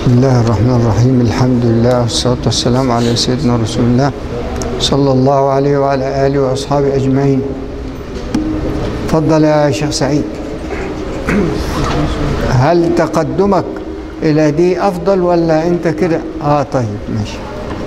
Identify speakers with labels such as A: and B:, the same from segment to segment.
A: بسم الله الرحمن الرحيم الحمد لله والصلاة والسلام على سيدنا رسول الله صلى الله عليه وعلى آله وأصحابه أجمعين تفضل يا شيخ سعيد هل تقدمك إلى دي أفضل ولا أنت كده آه طيب ماشي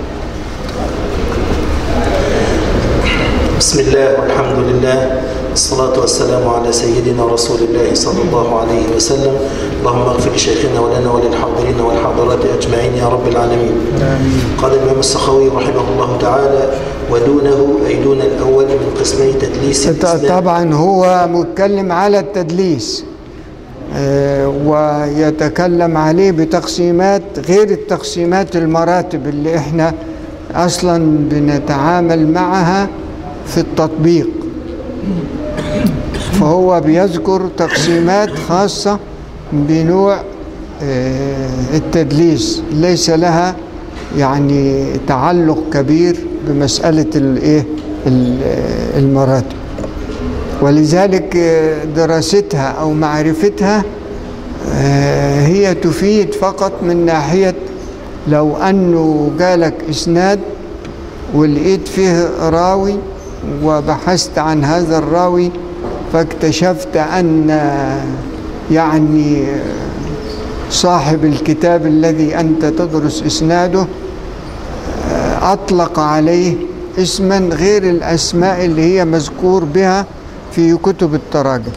B: بسم الله والحمد لله والصلاة والسلام على سيدنا رسول الله صلى الله عليه وسلم اللهم اغفر لشيخنا ولنا وللحاضرين والحاضرات أجمعين يا رب العالمين قال الإمام السخوي رحمه الله تعالى ودونه أي دون الأول من قسمي تدليس الإسلام
A: طبعا هو متكلم على التدليس آه، ويتكلم عليه بتقسيمات غير التقسيمات المراتب اللي احنا اصلا بنتعامل معها في التطبيق فهو بيذكر تقسيمات خاصة بنوع آه، التدليس ليس لها يعني تعلق كبير بمسألة الايه ال- آه، المراتب ولذلك آه، دراستها أو معرفتها آه، هي تفيد فقط من ناحية لو أنه جالك إسناد ولقيت فيه راوي وبحثت عن هذا الراوي فاكتشفت أن يعني صاحب الكتاب الذي أنت تدرس إسناده أطلق عليه اسما غير الأسماء اللي هي مذكور بها في كتب التراجم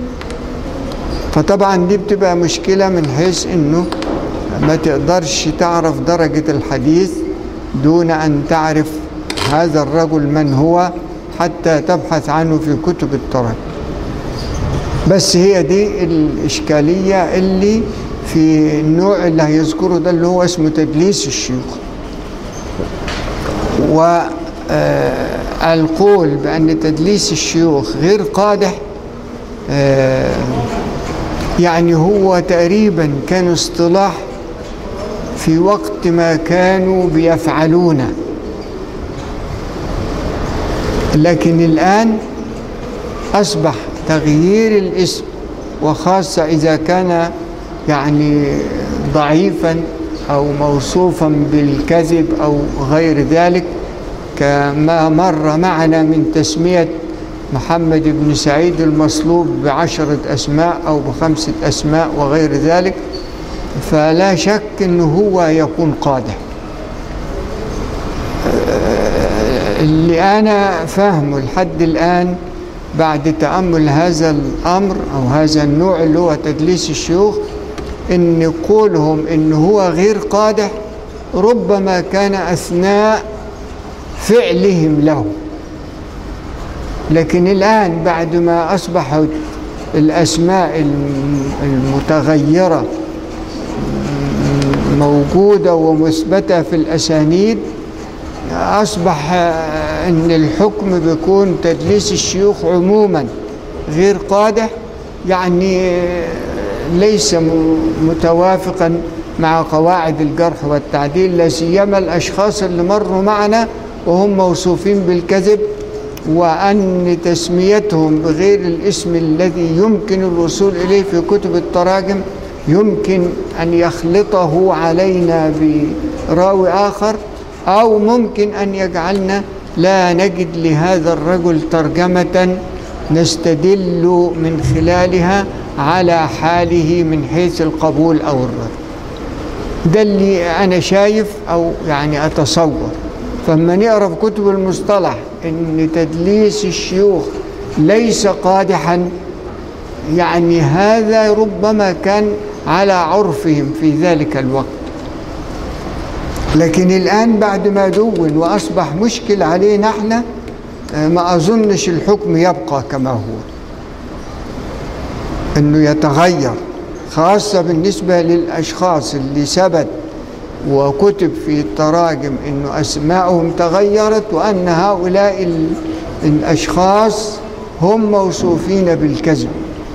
A: فطبعا دي بتبقى مشكلة من حيث أنه ما تقدرش تعرف درجة الحديث دون أن تعرف هذا الرجل من هو حتى تبحث عنه في كتب التراجم بس هي دي الإشكالية اللي في النوع اللي هيذكره ده اللي هو اسمه تدليس الشيوخ والقول بأن تدليس الشيوخ غير قادح آه، يعني هو تقريبا كان اصطلاح في وقت ما كانوا بيفعلونه لكن الآن أصبح تغيير الاسم وخاصة إذا كان يعني ضعيفا أو موصوفا بالكذب أو غير ذلك كما مر معنا من تسمية محمد بن سعيد المصلوب بعشرة أسماء أو بخمسة أسماء وغير ذلك فلا شك أنه هو يكون قادح اللي أنا فاهمه لحد الآن بعد تأمل هذا الأمر أو هذا النوع اللي هو تدليس الشيوخ إن قولهم إن هو غير قادح ربما كان أثناء فعلهم له لكن الآن بعد ما أصبحت الأسماء الم- المتغيرة موجودة ومثبتة في الأسانيد أصبح آه، أن الحكم بيكون تدليس الشيوخ عموما غير قادح يعني آه، ليس م- متوافقا مع قواعد الجرح والتعديل لا سيما الأشخاص اللي مروا معنا وهم موصوفين بالكذب وأن تسميتهم بغير الاسم الذي يمكن الوصول إليه في كتب التراجم يمكن أن يخلطه علينا براوي آخر أو ممكن أن يجعلنا لا نجد لهذا الرجل ترجمة نستدل من خلالها على حاله من حيث القبول أو الرد ده اللي أنا شايف أو يعني أتصور فلما نقرا في كتب المصطلح إن تدليس الشيوخ ليس قادحا يعني هذا ربما كان على عرفهم في ذلك الوقت لكن الآن بعد ما دون وأصبح مشكل علينا احنا آه، ما أظنش الحكم يبقى كما هو أنه يتغير خاصة بالنسبة للأشخاص اللي ثبت وكتب في التراجم أنه أسماءهم تغيرت وأن هؤلاء ال- الأشخاص هم موصوفين بالكذب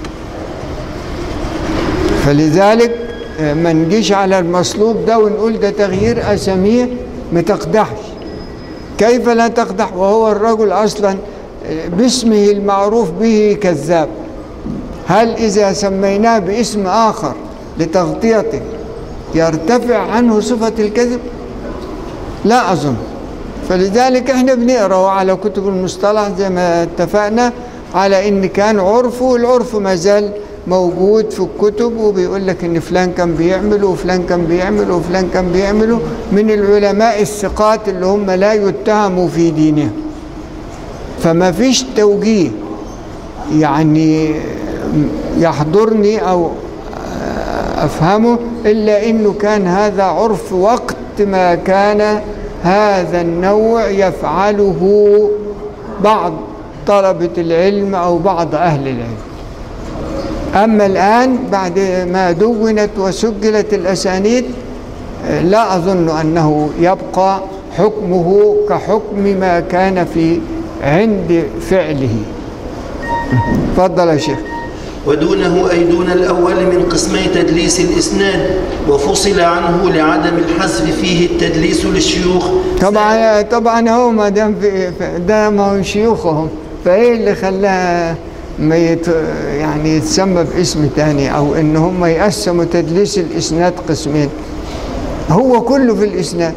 A: فلذلك آه، ما نجيش على المصلوب ده ونقول ده تغيير أساميه ما تقدحش كيف لا تقدح وهو الرجل أصلا آه، باسمه المعروف به كذاب هل إذا سميناه باسم آخر لتغطيته يرتفع عنه صفة الكذب لا أظن فلذلك احنا بنقرأ على كتب المصطلح زي ما اتفقنا على ان كان عرف والعرف ما زال موجود في الكتب وبيقول لك ان فلان كان بيعمل وفلان كان بيعمل وفلان كان بيعمله من العلماء الثقات اللي هم لا يتهموا في دينهم فما فيش توجيه يعني يحضرني او افهمه الا انه كان هذا عرف وقت ما كان هذا النوع يفعله بعض طلبة العلم أو بعض أهل العلم أما الآن بعد ما دونت وسجلت الأسانيد لا أظن أنه يبقى حكمه كحكم ما كان في عند فعله تفضل يا شيخ
B: ودونه أي دون الأول من قسمي تدليس الإسناد وفصل عنه لعدم الحذف فيه التدليس للشيوخ
A: طبعا طبعا هو ما دام في في- ده ما هو شيوخهم فايه اللي خلاها ما يت يعني يتسمى باسم تاني او ان هم يقسموا تدليس الاسناد قسمين هو كله في الاسناد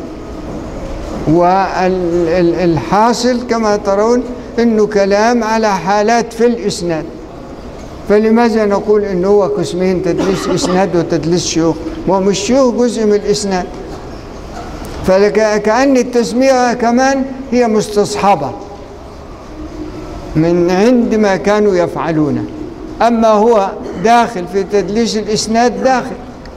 A: والحاصل كما ترون انه كلام على حالات في الاسناد فلماذا نقول انه هو قسمين تدليس اسناد وتدليس شيوخ ومش شيوخ جزء من الاسناد فكأن التسمية كمان هي مستصحبة من عند ما كانوا يفعلونه أما هو داخل في تدليس الإسناد داخل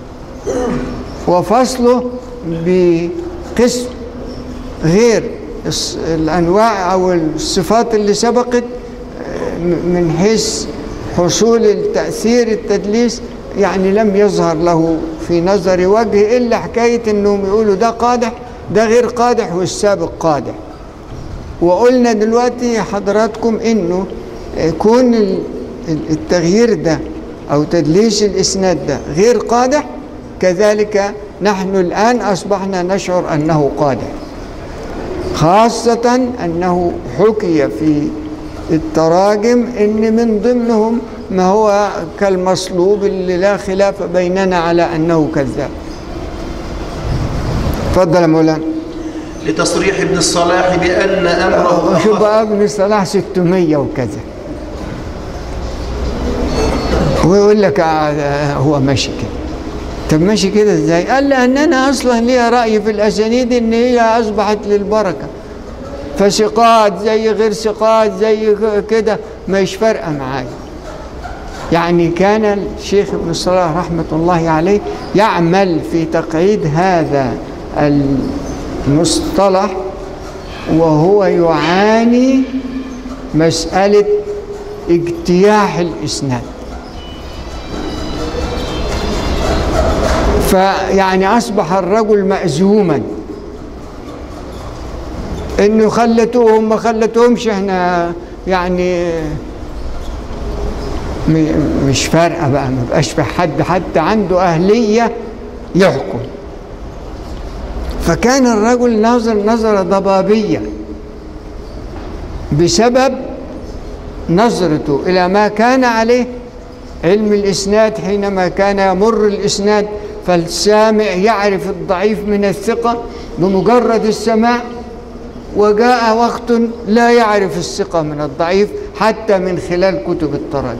A: وفصله بقسم غير الص- الأنواع أو الصفات اللي سبقت آه، م- من حيث حصول التأثير التدليس يعني لم يظهر له في نظر وجه إلا حكاية إنهم يقولوا ده قادح ده غير قادح والسابق قادح وقلنا دلوقتي حضراتكم إنه آه، كون ال- ال- التغيير ده أو تدليس الإسناد ده غير قادح كذلك نحن الآن أصبحنا نشعر أنه قادح خاصة أنه حكي في التراجم إن من ضمنهم ما هو كالمصلوب اللي لا خلاف بيننا على أنه كذاب تفضل يا مولانا
B: لتصريح ابن الصلاح بأن أمره
A: شوف
B: أخف
A: بقى ابن صلاح 600 وكذا ويقول لك آه، هو ماشي كده طب ماشي كده ازاي؟ قال لان انا اصلا ليا راي في الاسانيد ان هي اصبحت للبركه فثقات زي غير ثقات زي كده مش فارقه معايا يعني كان الشيخ ابن الصلاح رحمه الله عليه يعمل في تقعيد هذا المصطلح وهو يعاني مساله اجتياح الاسناد فيعني أصبح الرجل مأزوما إنه خلتوهم ما خلتوهمش إحنا يعني م- مش فارقة بقى ما بقاش في حد حتى عنده أهلية يحكم فكان الرجل ناظر نظرة ضبابية بسبب نظرته إلى ما كان عليه علم الإسناد حينما كان يمر الإسناد فالسامع يعرف الضعيف من الثقة بمجرد السماع وجاء وقت لا يعرف الثقة من الضعيف حتى من خلال كتب التراجم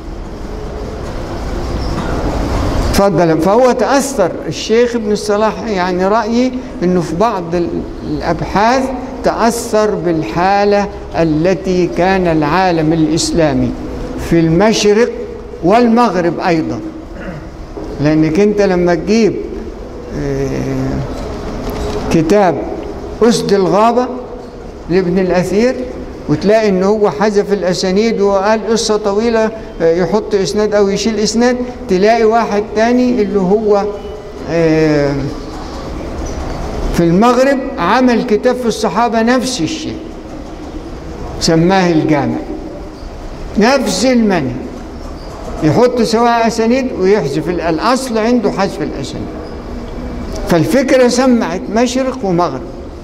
A: تفضل فهو تأثر الشيخ ابن الصلاح يعني رأيي أنه في بعض ال- الأبحاث تأثر بالحالة التي كان العالم الإسلامي في المشرق والمغرب أيضا لأنك أنت لما تجيب آه، كتاب أسد الغابة لابن الأثير وتلاقي ان هو حذف الاسانيد وقال قصه طويله آه، يحط اسناد او يشيل اسناد تلاقي واحد تاني اللي هو آه، في المغرب عمل كتاب في الصحابه نفس الشيء سماه الجامع نفس المنهج يحط سواء اسانيد ويحذف ال- الاصل عنده حذف الاسانيد فالفكره سمعت مشرق ومغرب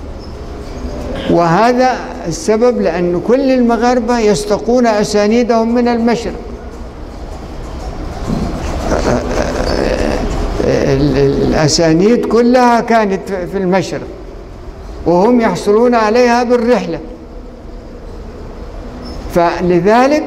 A: وهذا السبب لأن كل المغاربة يستقون أسانيدهم من المشرق ال- الأسانيد كلها كانت في المشرق وهم يحصلون عليها بالرحلة فلذلك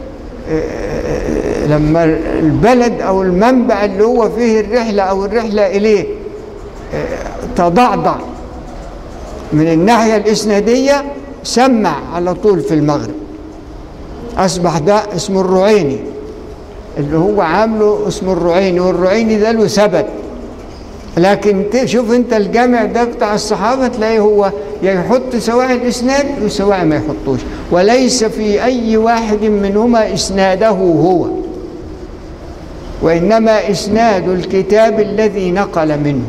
A: آه، لما البلد أو المنبع اللي هو فيه الرحلة أو الرحلة إليه آه، تضعضع من الناحية الإسنادية سمع على طول في المغرب أصبح ده اسمه الرعيني اللي هو عامله اسمه الرعيني والرعيني ده له ثبت لكن ت- شوف انت الجامع ده بتاع الصحابة تلاقيه هو يا يحط سواء الإسناد وسواء ما يحطوش وليس في أي واحد منهما إسناده هو وإنما إسناد الكتاب الذي نقل منه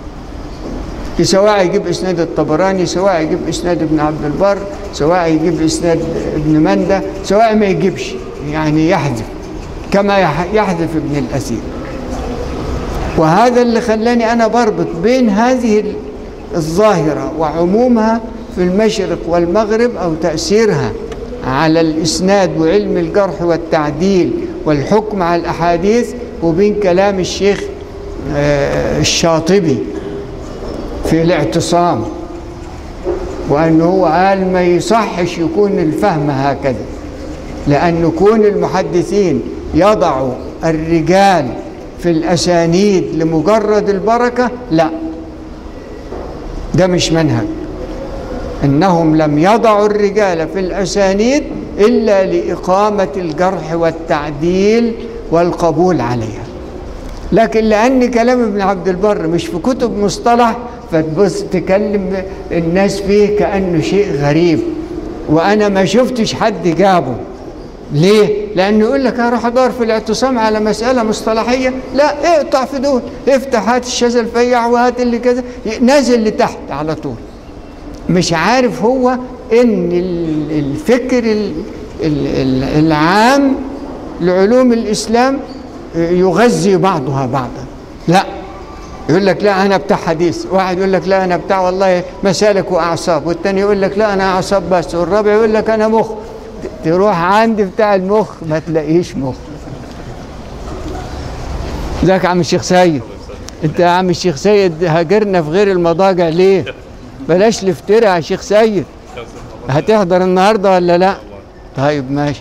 A: سواء يجيب إسناد الطبراني سواء يجيب إسناد ابن عبد البر سواء يجيب إسناد ابن مندة سواء ما يجيبش يعني يحذف كما يح- يحذف ابن الأثير وهذا اللي خلاني أنا بربط بين هذه ال- الظاهرة وعمومها في المشرق والمغرب أو تأثيرها على الإسناد وعلم الجرح والتعديل والحكم على الأحاديث وبين كلام الشيخ آه، الشاطبي في الاعتصام وأنه هو قال ما يصحش يكون الفهم هكذا لأن كون المحدثين يضعوا الرجال في الأسانيد لمجرد البركة لا ده مش منهج إنهم لم يضعوا الرجال في الأسانيد إلا لإقامة الجرح والتعديل والقبول عليها لكن لأن كلام ابن عبد البر مش في كتب مصطلح فتبص تكلم الناس فيه كأنه شيء غريب وأنا ما شفتش حد جابه ليه؟ لأنه يقول لك هروح أدور في الاعتصام على مسألة مصطلحية لا اقطع في دول افتح هات الشاذ الفيع وهات اللي كذا نازل لتحت على طول مش عارف هو ان ال- الفكر ال- ال- ال- العام لعلوم الاسلام يغذي بعضها بعضا لا يقول لك لا انا بتاع حديث واحد يقول لك لا انا بتاع والله مسالك واعصاب والتاني يقول لك لا انا اعصاب بس والرابع يقول لك انا مخ ت- تروح عند بتاع المخ ما تلاقيش مخ ازيك يا عم الشيخ سيد انت يا عم الشيخ سيد هاجرنا في غير المضاجع ليه بلاش الافتراء يا شيخ سيد هتحضر النهارده ولا لا طيب ماشي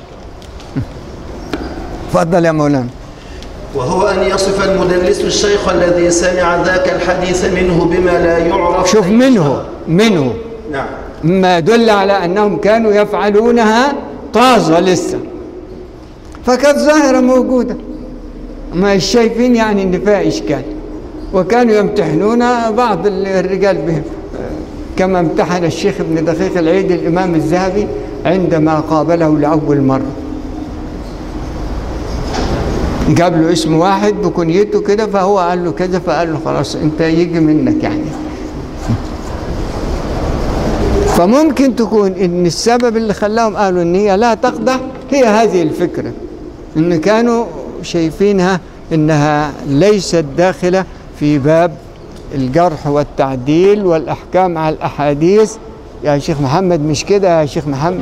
A: اتفضل يا مولانا
B: وهو أن يصف المدلس الشيخ الذي سمع ذاك الحديث منه بما لا يعرف
A: شوف
B: أي
A: منه
B: شهر.
A: منه
B: نعم
A: ما يدل على انهم كانوا يفعلونها طازه لسه فكانت ظاهره موجوده ما شايفين يعني ان فيها اشكال وكانوا يمتحنون بعض الرجال بهم كما امتحن الشيخ ابن دقيق العيد الامام الذهبي عندما قابله لاول مره جاب له اسم واحد بكنيته كده فهو قال له كذا فقال له خلاص انت يجي منك يعني فممكن تكون ان السبب اللي خلاهم قالوا ان هي لا تقدح هي هذه الفكره ان كانوا شايفينها انها ليست داخله في باب الجرح والتعديل والاحكام على الاحاديث يا شيخ محمد مش كده يا شيخ محمد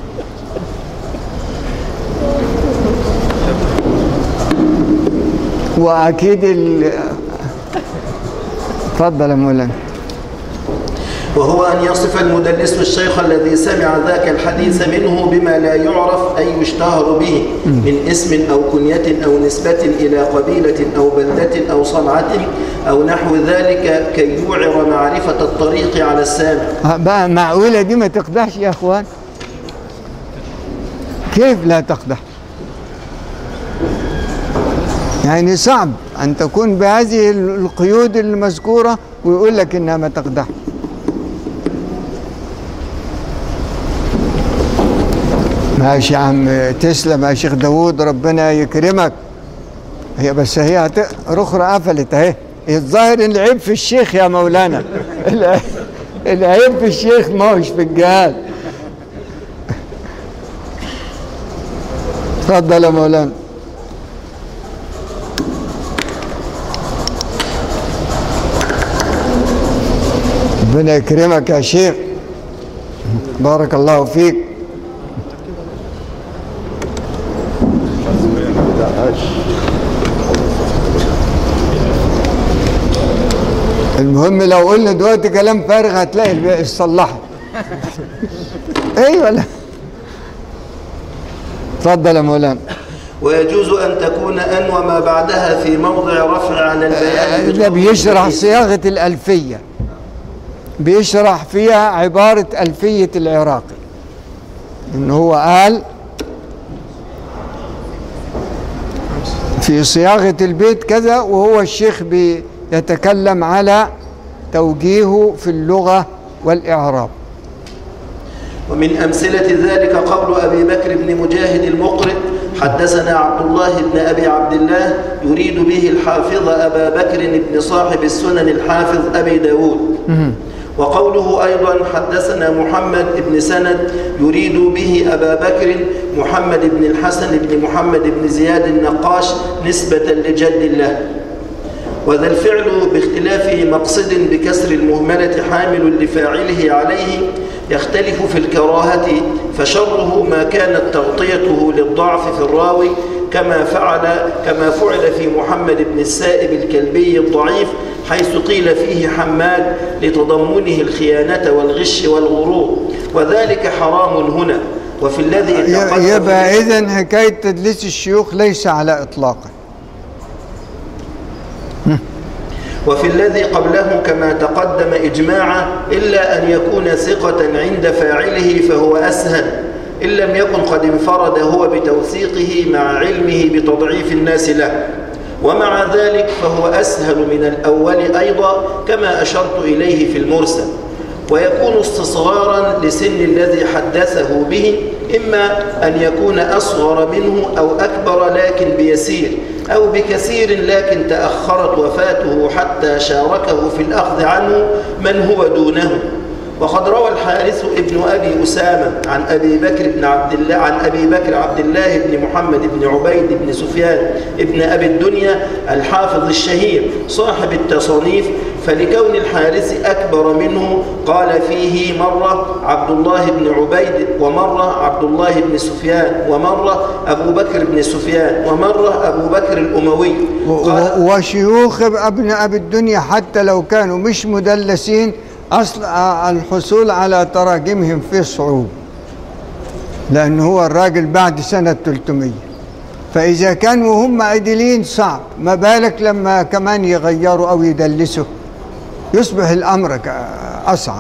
A: واكيد ال- اتفضل يا مولانا
B: وهو أن يصف المدلس الشيخ الذي سمع ذاك الحديث منه بما لا يعرف أي يشتهر به من اسم أو كنية أو نسبة إلى قبيلة أو بلدة أو صنعة أو نحو ذلك كي يوعر معرفة الطريق على السامع
A: ها بقى معقولة دي ما تقدحش يا اخوان كيف لا تقدح يعني صعب ان تكون بهذه القيود المذكورة ويقول لك انها ما تقدح ماشي يا عم تسلم يا شيخ داوود ربنا يكرمك هي بس هي هت... رخرة قفلت اهي الظاهر ان العيب في الشيخ يا مولانا الع- العيب في الشيخ ما هوش في الجهاز اتفضل يا مولانا ربنا يكرمك يا شيخ بارك الله فيك المهم لو قلنا دلوقتي كلام فارغ هتلاقي الباقي صلحه ايوه لا اتفضل يا مولانا
B: ويجوز أن تكون أن وما بعدها في موضع رفع على البيان
A: ده بيشرح صياغة الألفية بيشرح فيها عبارة ألفية العراقي إن هو قال في صياغة البيت كذا وهو الشيخ بيتكلم على توجيهه في اللغة والإعراب
B: ومن أمثلة ذلك قول أبي بكر بن مجاهد المقرئ حدثنا عبد الله بن أبي عبد الله يريد به الحافظ أبا بكر بن صاحب السنن الحافظ أبي داود وقوله أيضا حدثنا محمد بن سند يريد به أبا بكر محمد بن الحسن بن محمد بن زياد النقاش نسبة لجد له وذا الفعل باختلاف مقصد بكسر المهملة حامل لفاعله عليه يختلف في الكراهة فشره ما كانت تغطيته للضعف في الراوي كما فعل كما فعل في محمد بن السائب الكلبي الضعيف حيث قيل فيه حماد لتضمنه الخيانة والغش والغرور وذلك حرام هنا وفي الذي تقدم
A: يبقى إذن حكاية تدليس الشيوخ ليس على إطلاقه
B: وفي الذي قبله كما تقدم إجماعا إلا أن يكون ثقة عند فاعله فهو أسهل إن لم يكن قد انفرد هو بتوثيقه مع علمه بتضعيف الناس له ومع ذلك فهو أسهل من الأول أيضا كما أشرت إليه في المرسل ويكون استصغارا لسن الذي حدثه به إما أن يكون أصغر منه أو أكبر لكن بيسير أو بكثير لكن تأخرت وفاته حتى شاركه في الأخذ عنه من هو دونه وقد روى الحارث ابن أبي أسامة عن أبي بكر بن عبد الله عن أبي بكر عبد الله بن محمد بن عبيد بن سفيان ابن أبي الدنيا الحافظ الشهير صاحب التصانيف فلكون الحارث أكبر منه قال فيه مرة عبد الله بن عبيد ومرة عبد الله بن سفيان ومرة أبو بكر بن سفيان ومرة أبو بكر الأموي
A: و-
B: قال
A: و- وشيوخ ابن أبي الدنيا حتى لو كانوا مش مدلسين أصل آه، الحصول على تراجمهم فيه صعوبة لأن هو الراجل بعد سنة 300 فإذا كانوا هم عدلين صعب ما بالك لما كمان يغيروا أو يدلسوا يصبح الأمر ك- أصعب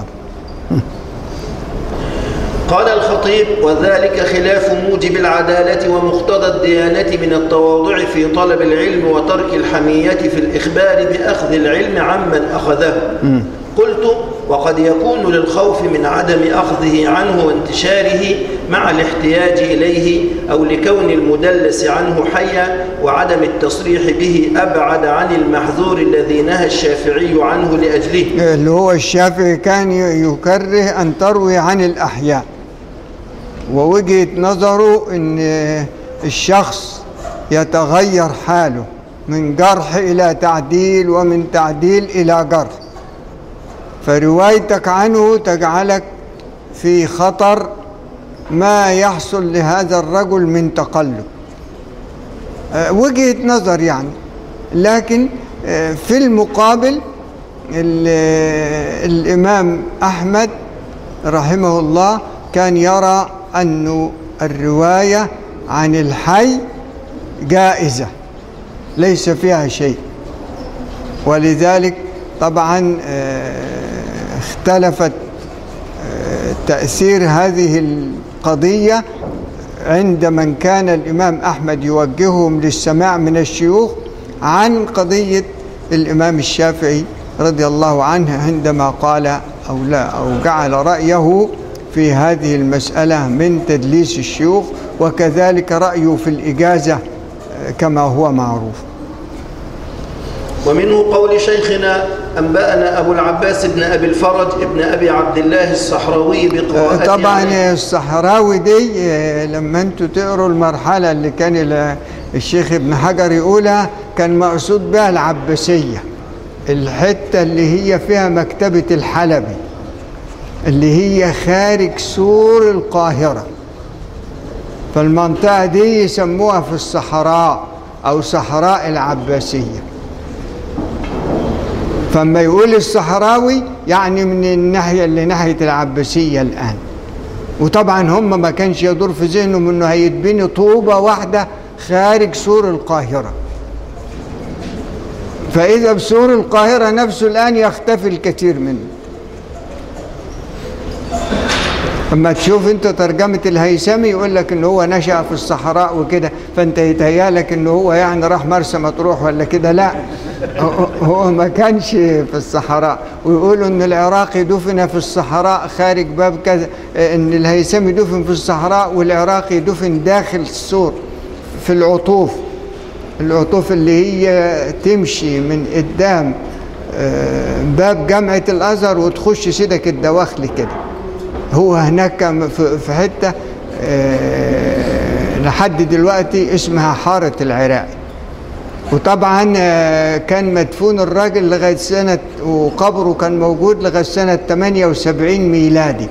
B: قال الخطيب وذلك خلاف موجب العدالة ومقتضى الديانة من التواضع في طلب العلم وترك الحمية في الإخبار بأخذ العلم عمن أخذه قلت وقد يكون للخوف من عدم أخذه عنه وانتشاره مع الاحتياج إليه أو لكون المدلس عنه حيا وعدم التصريح به أبعد عن المحذور الذي نهى الشافعي عنه لأجله
A: اللي هو الشافعي كان ي- يكره أن تروي عن الأحياء ووجهة نظره أن الشخص يتغير حاله من جرح إلى تعديل ومن تعديل إلى جرح فروايتك عنه تجعلك في خطر ما يحصل لهذا الرجل من تقلب آه، وجهة نظر يعني لكن آه، في المقابل ال- الإمام أحمد رحمه الله كان يرى أن الرواية عن الحي جائزة ليس فيها شيء ولذلك طبعا آه، اختلفت آه، تأثير هذه القضية عند من كان الإمام أحمد يوجههم للسماع من الشيوخ عن قضية الإمام الشافعي رضي الله عنه عندما قال أو لا أو جعل رأيه في هذه المسألة من تدليس الشيوخ وكذلك رأيه في الإجازة آه، كما هو معروف
B: ومنه قول شيخنا أنبأنا أبو العباس بن أبي الفرج ابن أبي عبد الله الصحراوي بقراءته
A: طبعا
B: عليه.
A: الصحراوي دي آه، لما انتوا تقروا المرحلة اللي كان ال- الشيخ ابن حجر يقولها كان مقصود بها العباسية الحتة اللي هي فيها مكتبة الحلبي اللي هي خارج سور القاهرة فالمنطقة دي يسموها في الصحراء أو صحراء العباسية فما يقول الصحراوي يعني من الناحية اللي ناحية العباسية الآن وطبعا هم ما كانش يدور في ذهنهم انه هيتبني طوبة واحدة خارج سور القاهرة فإذا بسور القاهرة نفسه الآن يختفي الكثير منه اما تشوف انت ترجمة الهيثمي يقول لك ان هو نشأ في الصحراء وكده فانت يتهيالك ان هو يعني راح مرسى مطروح ولا كده لا هو- هو ما كانش في الصحراء ويقولوا ان العراقي دفن في الصحراء خارج باب كذا ان الهيثمي دفن في الصحراء والعراقي دفن داخل السور في العطوف العطوف اللي هي تمشي من قدام آه، باب جامعة الأزهر وتخش سيدك الدواخل كده هو هناك كان في في حتة آه، لحد دلوقتي اسمها حارة العراق وطبعا آه، كان مدفون الراجل لغاية سنة وقبره كان موجود لغاية سنة 78 ميلادي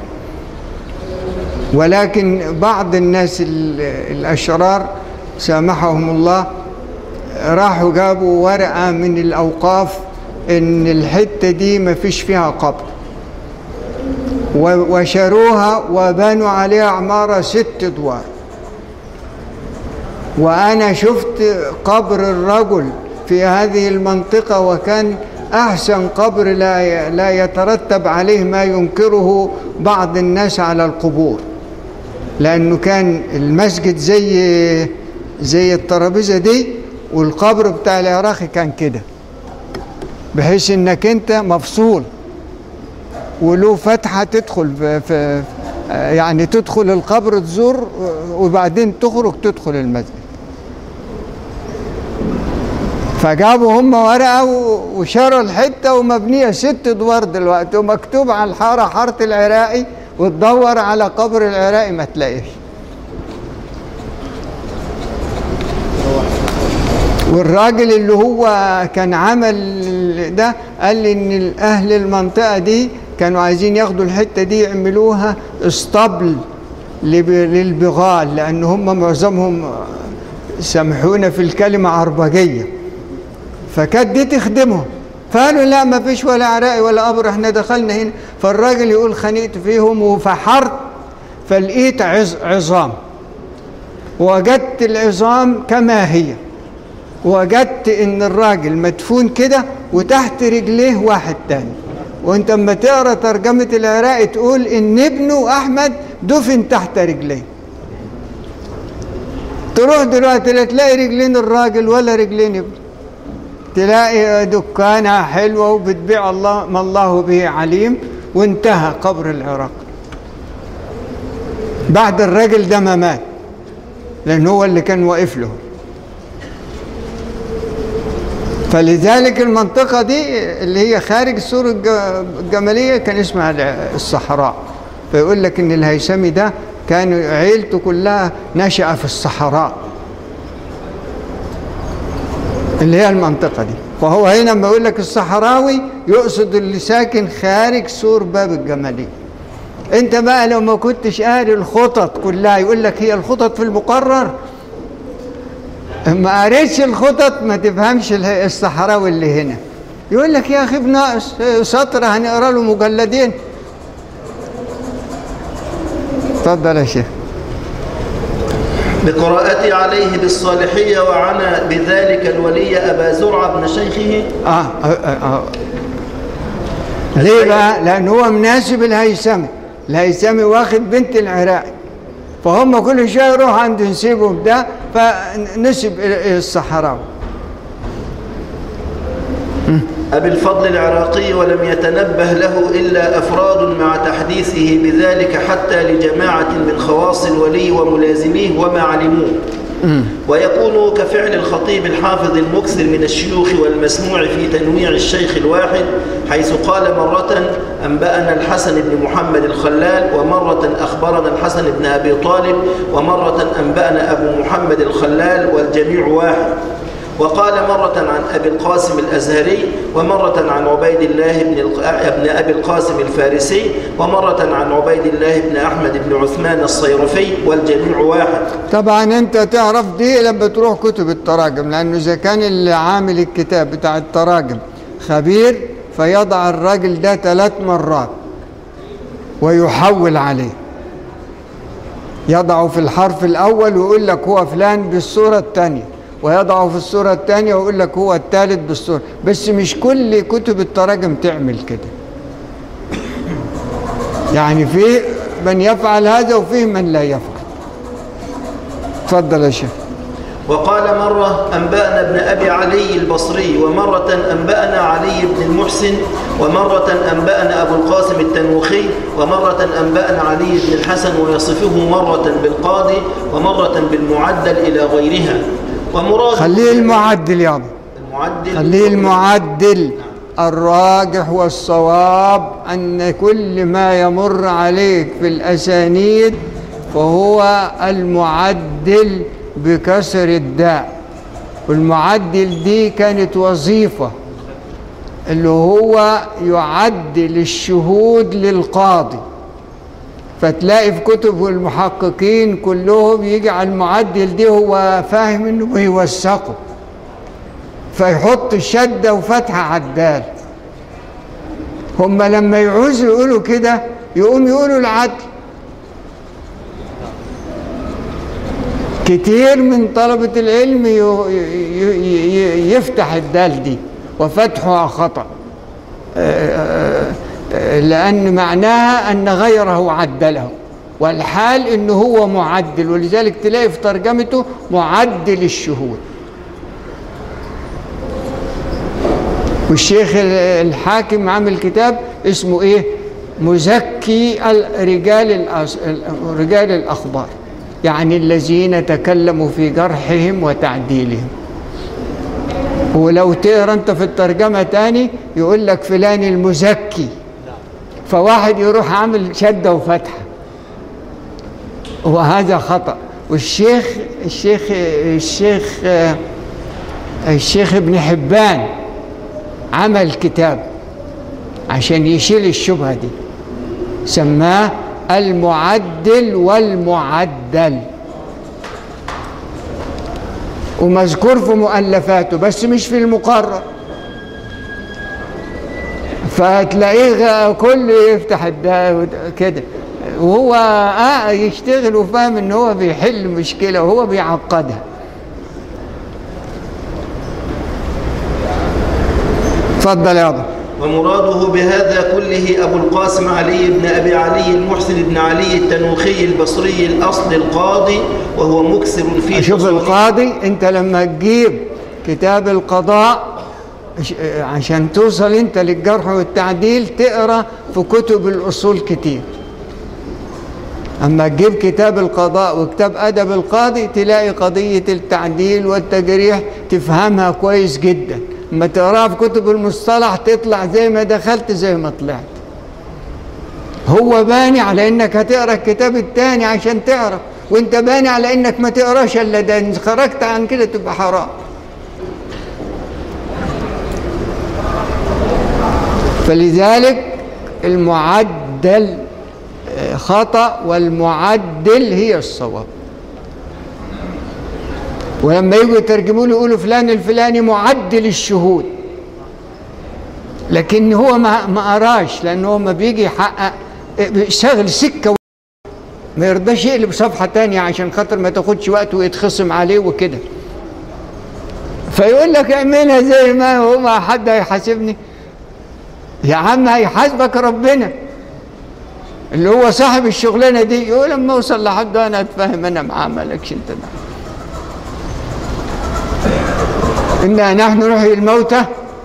A: ولكن بعض الناس ال- الأشرار سامحهم الله راحوا جابوا ورقة من الأوقاف إن الحتة دي ما فيش فيها قبر و- وشروها وبنوا عليها عمارة ست أدوار وأنا شفت قبر الرجل في هذه المنطقة وكان أحسن قبر لا ي- لا يترتب عليه ما ينكره بعض الناس على القبور لأنه كان المسجد زي زي الترابيزة دي والقبر بتاع العراقي كان كده بحيث انك انت مفصول وله فتحة تدخل في, في يعني تدخل القبر تزور وبعدين تخرج تدخل المسجد فجابوا هم ورقة و- وشروا الحتة ومبنية ست ادوار دلوقتي ومكتوب على الحارة حارة العراقي وتدور على قبر العراقي ما تلاقيش والراجل اللي هو كان عمل ده قال لي ان اهل المنطقه دي كانوا عايزين ياخدوا الحته دي يعملوها اسطبل لب- للبغال لان هم معظمهم سامحونا في الكلمه عربجيه فكانت دي تخدمهم فقالوا لا ما فيش ولا عراقي ولا قبر احنا دخلنا هنا فالراجل يقول خنقت فيهم وفحرت فلقيت عظ- عظام وجدت العظام كما هي وجدت ان الراجل مدفون كده وتحت رجليه واحد تاني وانت اما تقرا ترجمه العراقي تقول ان ابنه احمد دفن تحت رجليه تروح دلوقتي لا تلاقي رجلين الراجل ولا رجلين ابنه تلاقي دكانها حلوه وبتبيع الله ما الله به عليم وانتهى قبر العراق بعد الراجل ده ما مات لان هو اللي كان واقف له فلذلك المنطقة دي اللي هي خارج السور الج- الجمالية كان اسمها الع- الصحراء فيقول لك ان الهيثمي ده كان عيلته كلها نشأ في الصحراء اللي هي المنطقة دي فهو هنا لما يقول لك الصحراوي يقصد اللي ساكن خارج سور باب الجمالية انت بقى لو ما كنتش قاري الخطط كلها يقول لك هي الخطط في المقرر ما قريتش الخطط ما تفهمش اله- الصحراوي اللي هنا يقول لك يا اخي بناقص سطر هنقرا له مجلدين اتفضل يا شيخ
B: بقراءتي عليه بالصالحية وعنى بذلك الولي أبا زرعة بن شيخه
A: آه, آه, آه, آه. ليه بقى؟ لأن هو مناسب الهيثمي الهيثمي واخد بنت العراقي فهم كل شوية يروح عند نسيبهم ده فنسب الصحراوي
B: أبي الفضل العراقي ولم يتنبه له إلا أفراد مع تحديثه بذلك حتى لجماعة من خواص الولي وملازميه وما علموه ويكون كفعل الخطيب الحافظ المكثر من الشيوخ والمسموع في تنويع الشيخ الواحد حيث قال مرة أنبأنا الحسن بن محمد الخلال ومرة أخبرنا الحسن بن أبي طالب ومرة أنبأنا أبو محمد الخلال والجميع واحد وقال مرة عن أبي القاسم الأزهري ومرة عن عبيد الله بن, الق... بن أبي القاسم الفارسي ومرة عن عبيد الله بن أحمد بن عثمان الصيرفي والجميع واحد
A: طبعا انت تعرف دي لما تروح كتب التراجم لانه اذا كان اللي عامل الكتاب بتاع التراجم خبير فيضع الراجل ده ثلاث مرات ويحول عليه يضعه في الحرف الأول ويقول لك هو فلان بالصورة الثانية ويضعه في الصورة الثانية ويقول لك هو الثالث بالصورة بس مش كل كتب التراجم تعمل كده يعني في من يفعل هذا وفيه من لا يفعل تفضل يا شيخ
B: وقال مرة أنبأنا ابن أبي علي البصري ومرة أنبأنا علي بن المحسن ومرة أنبأنا أبو القاسم التنوخي ومرة أنبأنا علي بن الحسن ويصفه مرة بالقاضي ومرة بالمعدل إلى غيرها ومراد
A: خليه المعدل يا أبو
B: المعدل
A: خليه المعدل الراجح والصواب أن كل ما يمر عليك في الأسانيد فهو المعدل بكسر الداء والمعدل دي كانت وظيفة اللي هو يعدل الشهود للقاضي فتلاقي في كتب المحققين كلهم يجي على المعدل دي هو فاهم انه بيوثقه فيحط شدة وفتحة على الدال هم لما يعوزوا يقولوا كده يقوم يقولوا العدل كتير من طلبة العلم ي- ي- ي- يفتح الدال دي وفتحها خطأ آه، آه، لأن معناها أن غيره عدله والحال أنه هو معدل ولذلك تلاقي في ترجمته معدل الشهود والشيخ الحاكم عامل كتاب اسمه ايه مزكي ال- رجال الأس- ال- رجال الاخبار يعني الذين تكلموا في جرحهم وتعديلهم ولو تقرا انت في الترجمه تاني يقول لك فلان المزكي فواحد يروح عامل شده وفتحه وهذا خطا والشيخ الشيخ الشيخ آه، الشيخ ابن حبان عمل كتاب عشان يشيل الشبهة دي سماه المعدل والمعدل ومذكور في مؤلفاته بس مش في المقرر فتلاقيه غ- كله يفتح الدا كده وهو آه يشتغل وفاهم ان هو بيحل مشكله وهو بيعقدها اتفضل يا ابو
B: ومراده بهذا كله أبو القاسم علي بن أبي علي المحسن بن علي التنوخي البصري الأصل القاضي وهو مكثر في
A: شوف
B: تصانيف-
A: القاضي انت لما تجيب كتاب القضاء ش- عشان توصل انت للجرح والتعديل تقرا في كتب الاصول كتير اما تجيب كتاب القضاء وكتاب ادب القاضي تلاقي قضيه التعديل والتجريح تفهمها كويس جدا اما تقراها في كتب المصطلح تطلع زي ما دخلت زي ما طلعت هو باني على انك هتقرا الكتاب التاني عشان تعرف وانت باني على انك ما تقراش الا ده ان خرجت عن كده تبقى حرام فلذلك المعدل آه، خطأ والمعدل هي الصواب ولما يجوا يترجموا له يقولوا فلان الفلاني معدل الشهود لكن هو ما ما قراش لان هو ما بيجي يحقق بيشتغل سكه ما يرضاش يقلب صفحه تانية عشان خاطر ما تاخدش وقت ويتخصم عليه وكده فيقول لك اعملها زي ما هو ما حد هيحاسبني يا عم هيحاسبك ربنا اللي هو صاحب الشغلانه دي يقول لما اوصل لحد انا اتفاهم انا معاه مالكش انت دعوه إنا نحن نحيي الموتى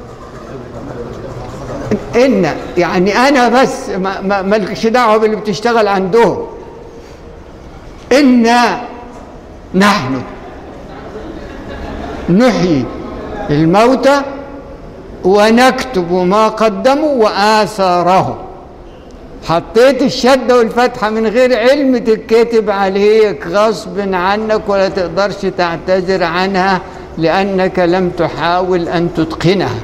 A: إن يعني أنا بس ما- ما- مالكش دعوة باللي بتشتغل عندهم إنا نحن نحيي الموتى ونكتب ما قدموا وآثارهم حطيت الشدة والفتحة من غير علم تتكتب عليك غصب عنك ولا تقدرش تعتذر عنها لأنك لم تحاول أن تتقنها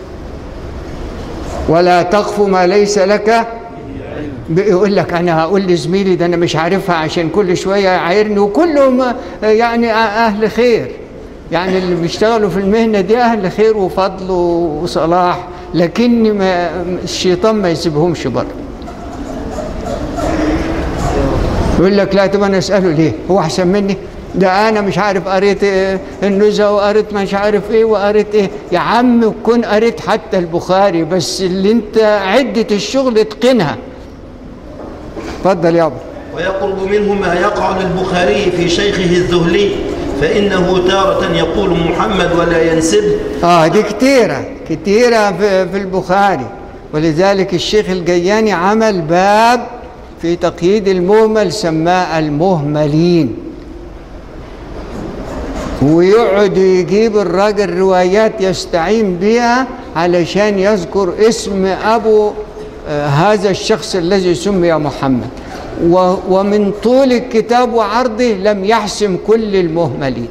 A: ولا تقف ما ليس لك بيقول لك انا هقول لزميلي ده انا مش عارفها عشان كل شويه يعايرني وكلهم يعني اهل خير يعني اللي بيشتغلوا في المهنه دي اهل خير وفضل وصلاح لكن ما الشيطان ما يسيبهمش بره يقول لك لا طب انا اساله ليه هو احسن مني ده انا مش عارف قريت إيه النزهه وقريت مش عارف ايه وقريت ايه يا عم كن قريت حتى البخاري بس اللي انت عده الشغل اتقنها اتفضل يابا
B: ويقرب منه ما يقع للبخاري في شيخه الذهلي فإنه تارة يقول محمد ولا ينسبه
A: اه دي كتيرة كتيرة في, في البخاري ولذلك الشيخ الجياني عمل باب في تقييد المهمل سماه المهملين ويقعد يجيب الراجل روايات يستعين بها علشان يذكر اسم أبو آه هذا الشخص الذي سمي محمد و- ومن طول الكتاب وعرضه لم يحسم كل المهملين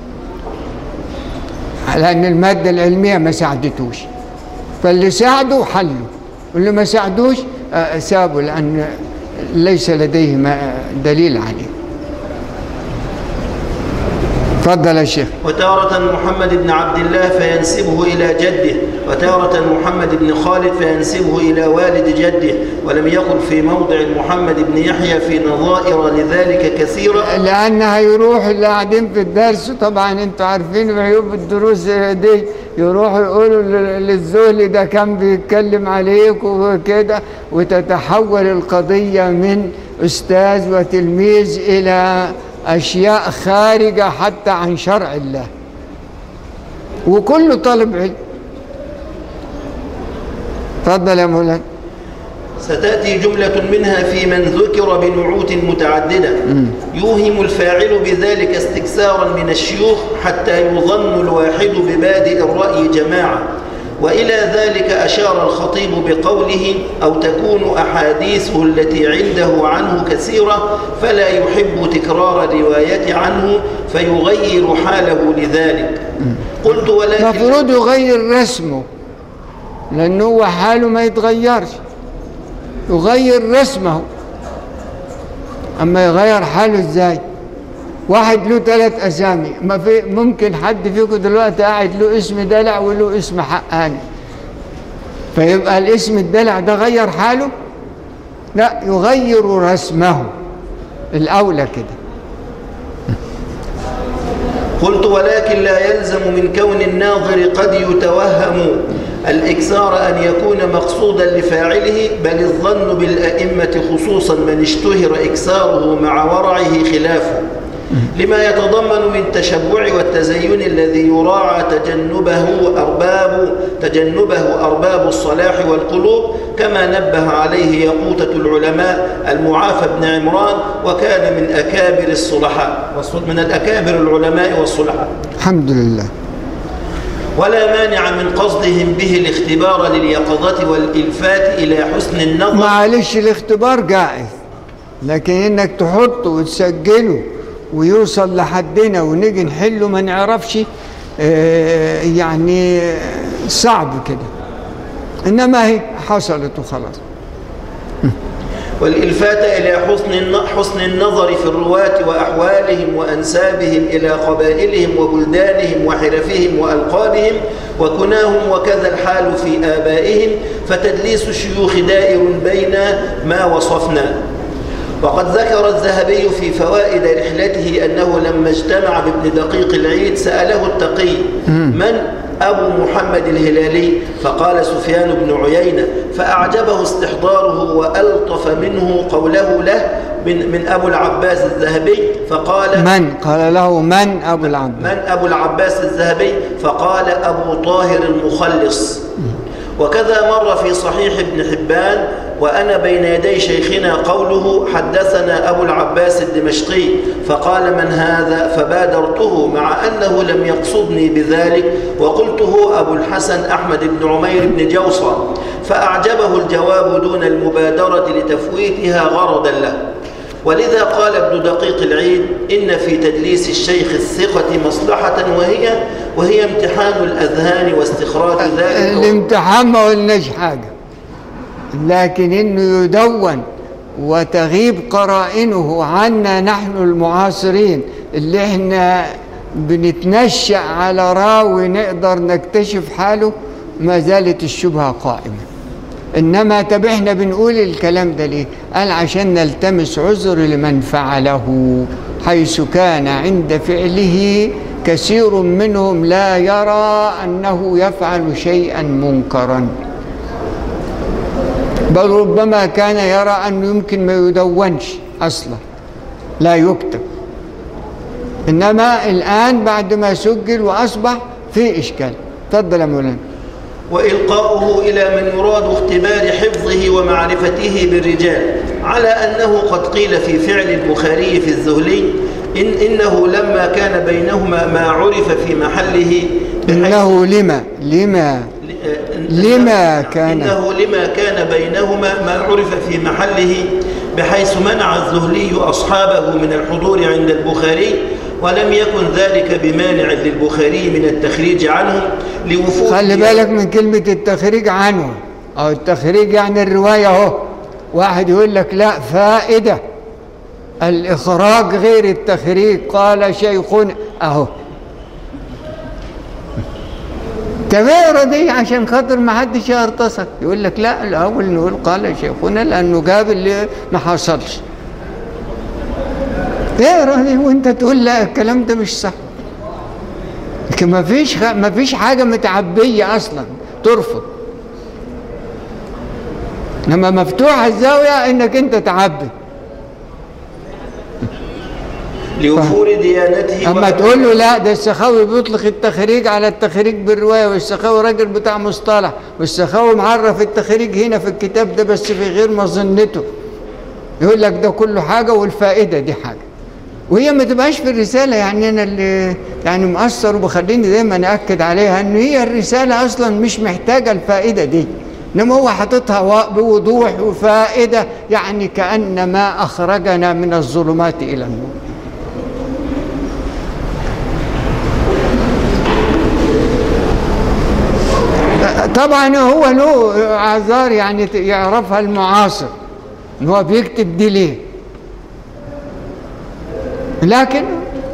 A: لأن المادة العلمية ما ساعدتوش فاللي ساعده حله واللي ما ساعدوش آه، سابه لأن ليس لديه ما- دليل عليه تفضل يا شيخ
B: وتارة محمد بن عبد الله فينسبه إلى جده وتارة محمد بن خالد فينسبه إلى والد جده ولم يقل في موضع محمد بن يحيى في نظائر لذلك كثيرة
A: لأن هيروح اللي قاعدين في الدرس طبعا انتوا عارفين عيوب الدروس دي يروحوا يقولوا لل- للزهلي ده كان بيتكلم عليك وكده وتتحول القضية من أستاذ وتلميذ إلى أشياء خارجة حتى عن شرع الله وكله طالب علم تفضل يا مولانا
B: ستأتي جملة منها في من ذكر بنعوت متعددة يوهم الفاعل بذلك استكثارا من الشيوخ حتى يظن الواحد ببادئ الرأي جماعة وإلى ذلك أشار الخطيب بقوله أو تكون أحاديثه التي عنده عنه كثيرة فلا يحب تكرار الرواية عنه فيغير حاله لذلك قلت ولكن
A: المفروض يغير رسمه لأنه هو حاله ما يتغيرش يغير رسمه أما يغير حاله إزاي واحد له ثلاث أسامي ما في ممكن حد فيكم دلوقتي قاعد له اسم دلع وله اسم حقاني فيبقى الاسم الدلع ده غير حاله لا يغير رسمه الأولى كده
B: قلت ولكن لا يلزم من كون الناظر قد يتوهم الإكثار أن يكون مقصودا لفاعله بل الظن بالأئمة خصوصا من اشتهر إكثاره مع ورعه خلافه لما يتضمن من تشبع والتزين الذي يراعى تجنبه أرباب تجنبه أرباب الصلاح والقلوب كما نبه عليه يقوتة العلماء المعافى بن عمران وكان من أكابر الصلحاء من الأكابر العلماء والصلحاء
A: الحمد لله
B: ولا مانع من قصدهم به الاختبار لليقظة والإلفات إلى حسن النظر
A: معلش الاختبار جائز لكن انك تحطه وتسجله ويوصل لحدنا ونيجي نحله ما نعرفش آه، يعني صعب كده انما هي حصلت وخلاص
B: والإلفات إلى حسن الن- حسن النظر في الرواة وأحوالهم وأنسابهم إلى قبائلهم وبلدانهم وحرفهم وألقابهم وكناهم وكذا الحال في آبائهم فتدليس الشيوخ دائر بين ما وصفنا وقد ذكر الذهبي في فوائد رحلته أنه لما اجتمع بابن دقيق العيد سأله التقي من أبو محمد الهلالي فقال سفيان بن عيينة فأعجبه استحضاره وألطف منه قوله له من, من أبو العباس الذهبي فقال
A: من قال له من ابو العباس
B: من أبو العباس الذهبي فقال أبو طاهر المخلص وكذا مر في صحيح ابن حبان وأنا بين يدي شيخنا قوله حدثنا أبو العباس الدمشقي فقال من هذا فبادرته مع أنه لم يقصدني بذلك وقلت هو أبو الحسن أحمد بن عمير بن جوصى فأعجبه الجواب دون المبادرة لتفويتها غرضا له ولذا قال ابن دقيق العيد إن في تدليس الشيخ الثقة مصلحة وهي وهي امتحان الأذهان واستخراج ذلك
A: الامتحان ما قلناش حاجة لكن انه يدون وتغيب قرائنه عنا نحن المعاصرين اللي احنا بنتنشأ على راوي نقدر نكتشف حاله ما زالت الشبهة قائمة إنما طب إحنا بنقول الكلام ده ليه؟ قال عشان نلتمس عذر لمن فعله حيث كان عند فعله كثير منهم لا يرى أنه يفعل شيئا منكرا بل ربما كان يرى أنه يمكن ما يدونش أصلا لا يكتب إنما الآن بعد ما سجل وأصبح في إشكال تفضل يا مولانا
B: وإلقاؤه إلى من يراد اختبار حفظه ومعرفته بالرجال على أنه قد قيل في فعل البخاري في الزهلي إن إنه لما كان بينهما ما عرف في محله بحيث
A: إنه لما لما لما كان-
B: إنه لما كان بينهما ما عرف في محله بحيث منع الزهلي أصحابه من الحضور عند البخاري ولم يكن ذلك بمانع للبخاري من التخريج عنهم لوفود
A: خلي بالك من كلمة التخريج عنه أو التخريج يعني الرواية أهو واحد يقول لك لا فائدة الإخراج غير التخريج قال شيخنا أهو تبيرة دي عشان خاطر ما حدش يرتصك يقول لك لا الأول نقول قال شيخنا لأنه جاب اللي ما حصلش اقرا دي وانت تقول لا الكلام ده مش صح لكن ما فيش ما فيش حاجه متعبيه اصلا ترفض لما مفتوحه الزاويه انك انت تعبي
B: لوفور ديانته
A: اما
B: وأمانته.
A: تقول له لا ده السخاوي بيطلق التخريج على التخريج بالروايه والسخاوي راجل بتاع مصطلح والسخاوي معرف التخريج هنا في الكتاب ده بس في غير مظنته يقول لك ده كله حاجه والفائده دي حاجه وهي ما تبقاش في الرساله يعني انا اللي يعني مؤثر وبخليني دايما اكد عليها ان هي الرساله اصلا مش محتاجه الفائده دي انما هو حاططها و- بوضوح وفائده يعني كان ما اخرجنا من الظلمات الى النور طبعا هو له اعذار يعني يعرفها المعاصر ان هو بيكتب دي ليه لكن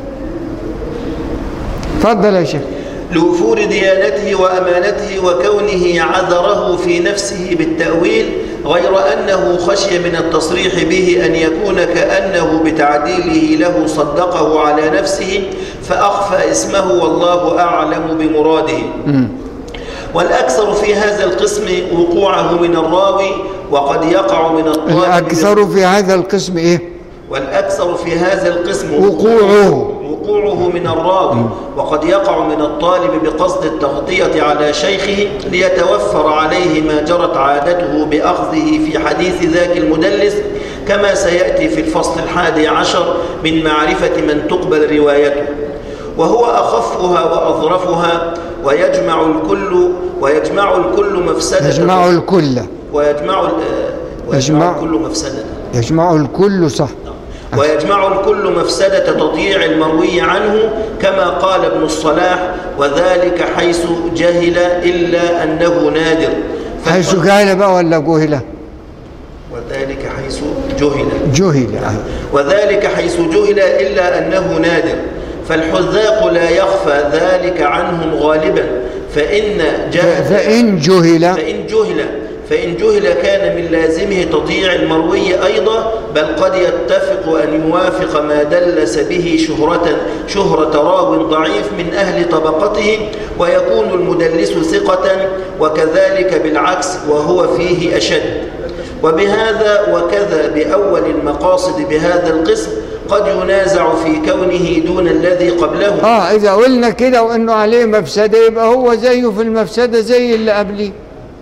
A: اتفضل يا شيخ
B: لوفور ديانته وأمانته وكونه عذره في نفسه بالتأويل غير أنه خشي من التصريح به أن يكون كأنه بتعديله له صدقه على نفسه فأخفى اسمه والله أعلم بمراده والأكثر في هذا القسم وقوعه من الراوي وقد يقع من الطالب
A: الاكثر في هذا القسم ايه
B: والأكثر في هذا القسم
A: وقوعه.
B: وقوعه من الراوي وقد يقع من الطالب بقصد التغطية على شيخه ليتوفر عليه ما جرت عادته بأخذه في حديث ذاك المدلس كما سيأتي في الفصل الحادي عشر من معرفة من تقبل روايته وهو أخفها وأظرفها ويجمع الكل ويجمع الكل مفسدة
A: يجمع الكل
B: ويجمع ال- ويجمع
A: يجمع-
B: الكل مفسدة
A: يجمع الكل صح
B: ويجمع الكل مفسدة تضييع المروي عنه كما قال ابن الصلاح وذلك حيث جهل إلا أنه نادر
A: حيث
B: فالحذ-
A: قال بقى ولا جهله
B: وذلك حيث جهل
A: جهل آه.
B: وذلك حيث جهل إلا أنه نادر فالحذاق لا يخفى ذلك عنهم غالبا فإن جهل
A: فإن جهل
B: فإن جهل فإن جهل كان من لازمه تضييع المروي أيضا بل قد يتفق أن يوافق ما دلس به شهرة شهرة راو ضعيف من أهل طبقته ويكون المدلس ثقة وكذلك بالعكس وهو فيه أشد وبهذا وكذا بأول المقاصد بهذا القسم قد ينازع في كونه دون الذي قبله
A: اه اذا قلنا كده وانه عليه مفسده يبقى هو زيه في المفسده زي اللي قبليه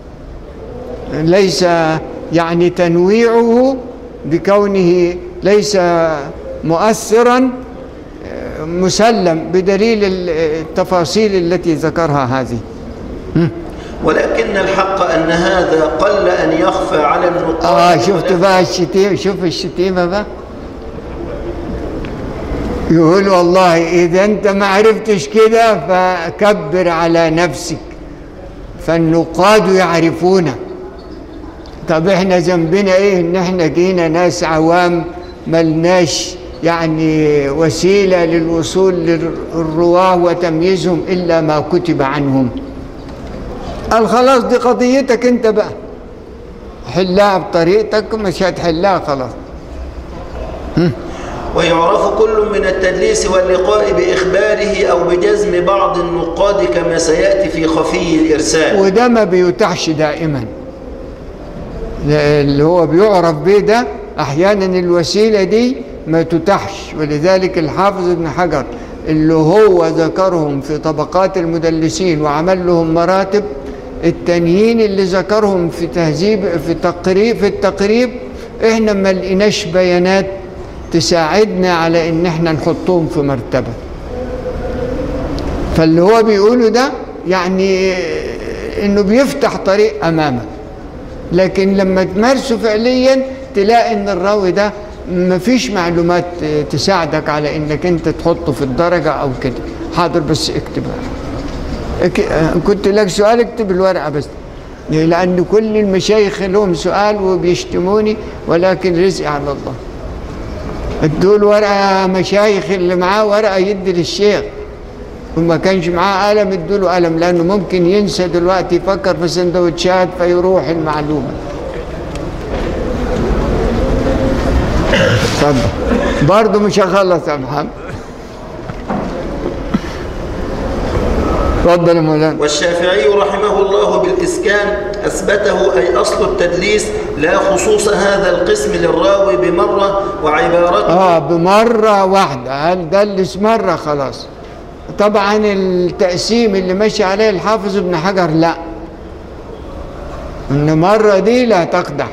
A: ليس يعني تنويعه بكونه ليس مؤثرا آه، مسلم بدليل ال- التفاصيل التي ذكرها هذه
B: ولكن الحق أن هذا قل أن يخفى على النقاد
A: اه شفت بقى الشتيمه شوف الشتيمه بقى يقول والله اذا انت ما عرفتش كده فكبر على نفسك فالنقاد يعرفونه طب احنا ذنبنا ايه ان احنا جينا ناس عوام ملناش يعني وسيله للوصول للرواه وتمييزهم الا ما كتب عنهم قال خلاص دي قضيتك انت بقى حلها بطريقتك مش هتحلها خلاص
B: ويعرف كل من التدليس واللقاء بإخباره أو بجزم بعض النقاد كما سيأتي في خفي الإرسال
A: وده ما بيتاحش دائما اللي هو بيعرف به ده احيانا الوسيله دي ما تتاحش ولذلك الحافظ ابن حجر اللي هو ذكرهم في طبقات المدلسين وعمل لهم مراتب التانيين اللي ذكرهم في تهذيب في تقريب في التقريب احنا ما لقيناش بيانات تساعدنا على ان احنا نحطهم في مرتبه فاللي هو بيقوله ده يعني انه بيفتح طريق امامك لكن لما تمارسه فعليا تلاقي ان الراوي ده مفيش معلومات تساعدك على انك انت تحطه في الدرجه او كده حاضر بس اكتبها اك- كنت لك سؤال اكتب الورقه بس لان كل المشايخ لهم سؤال وبيشتموني ولكن رزقي على الله ادوا له ورقه مشايخ اللي معاه ورقه يدي للشيخ وما كانش معاه قلم ادوا له قلم لانه ممكن ينسى دلوقتي يفكر في سندوتشات فيروح المعلومه اتفضل برضه مش هخلص يا محمد اتفضل يا مولانا
B: والشافعي رحمه الله بالإسكان أثبته أي أصل التدليس لا خصوص هذا القسم للراوي بمرة وعبارته
A: اه بمره واحده هل دلس مره خلاص طبعا التقسيم اللي ماشي عليه الحافظ ابن حجر لا ان مره دي لا تقدح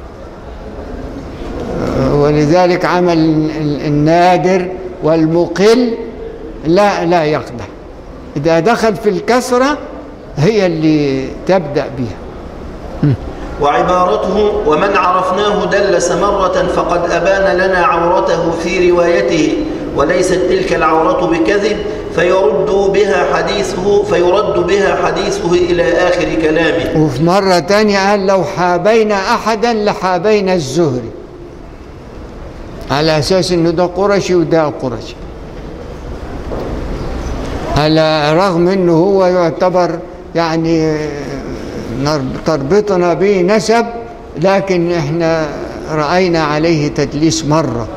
A: آه، ولذلك عمل ال- النادر والمقل لا لا يقدح اذا دخل في الكسره هي اللي تبدا بها
B: وعبارته ومن عرفناه دلس مرة فقد أبان لنا عورته في روايته وليست تلك العورة بكذب فيرد بها حديثه فيرد بها حديثه إلى آخر كلامه
A: وفي مرة تانية قال لو حابينا أحدا لحابينا الزهري على أساس إنه ده قرشي وده قرشي على رغم إنه هو يعتبر يعني نر- تربطنا به نسب لكن إحنا رأينا عليه تدليس مرة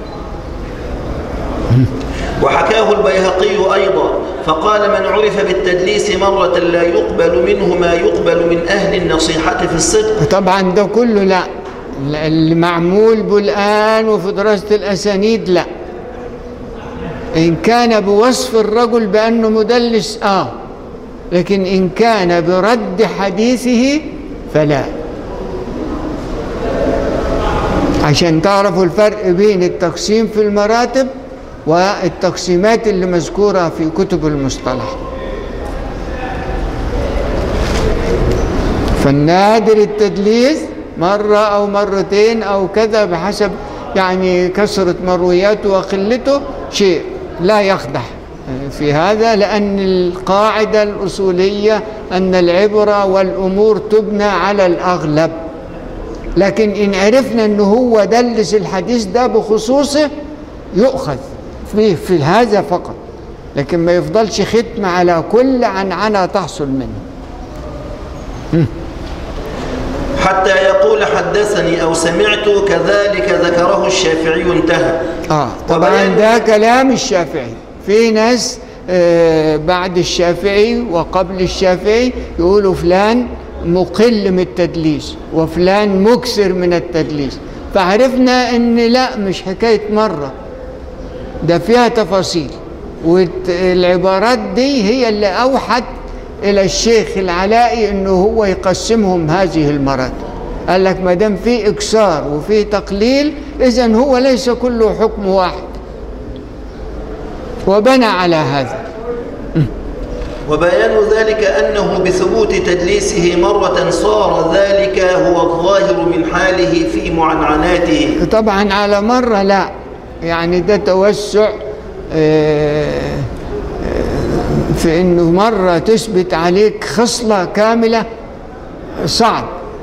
B: وحكاه البيهقي أيضا فقال من عرف بالتدليس مرة لا يقبل منه ما يقبل من أهل النصيحة في الصدق
A: طبعا ده كله لا اللي معمول بالآن وفي دراسة الأسانيد لا إن كان بوصف الرجل بأنه مدلس آه لكن إن كان برد حديثه فلا عشان تعرفوا الفرق بين التقسيم في المراتب والتقسيمات اللي مذكورة في كتب المصطلح فالنادر التدليس مرة أو مرتين أو كذا بحسب يعني كثرة مروياته وقلته شيء لا يقدح في هذا لأن القاعدة الأصولية أن العبرة والأمور تبنى على الأغلب لكن إن عرفنا أنه هو دلس الحديث ده بخصوصه يؤخذ فيه في هذا فقط لكن ما يفضلش ختم على كل عنعنة تحصل منه
B: حتى يقول حدثني أو سمعت كذلك ذكره الشافعي انتهى
A: اه طبعا
B: وبيان-
A: ده كلام الشافعي في ناس آه بعد الشافعي وقبل الشافعي يقولوا فلان مقل من التدليس وفلان مكسر من التدليس فعرفنا ان لا مش حكايه مره ده فيها تفاصيل والعبارات دي هي اللي اوحت الى الشيخ العلائي انه هو يقسمهم هذه المراتب قال لك ما دام في اكسار وفي تقليل اذا هو ليس كله حكم واحد وبنى على هذا
B: وبيان ذلك أنه بثبوت تدليسه مرة صار ذلك هو الظاهر من حاله في معنعناته
A: طبعا على مرة لا يعني ده توسع آه، آه، في انه مرة تثبت عليك خصلة كاملة صعب